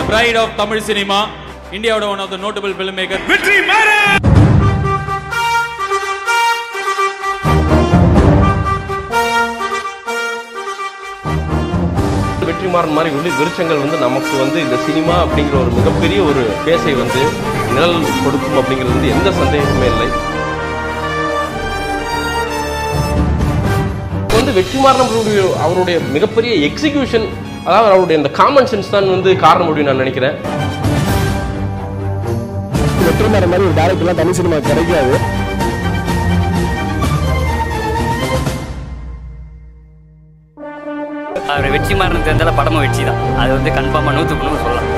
pride of Tamil cinema, இந்தியாவோட one of the notable film maker Vetrimaaran மாதிரி ஒளி விருச்சங்கள் வந்து நமக்கு வந்து இந்த சினிமா அப்படிங்கிற ஒரு மிகப்பெரிய ஒரு பேசை வந்து நிழல் கொடுக்கும் அப்படிங்கிறது வந்து எந்த சந்தேகமே இல்லை இப்ப வந்து வெற்றிமாறன் அவருடைய அவருடைய மிகப்பெரிய எக்ஸிகியூஷன் அதாவது அவருடைய இந்த காமன் சென்ஸ் தான் வந்து காரணம் அப்படின்னு நான் நினைக்கிறேன் வெற்றிமாறன் மாதிரி ஒரு டேரக்டர்லாம் தமிழ் சினிமா கிடைக்காது அவர் வெற்றி மாறன் தெரிஞ்சால படமும் வெற்றி தான் அது வந்து கன்ஃபார்மாக நூற்றுக்கு நூறு சொல்லலாம்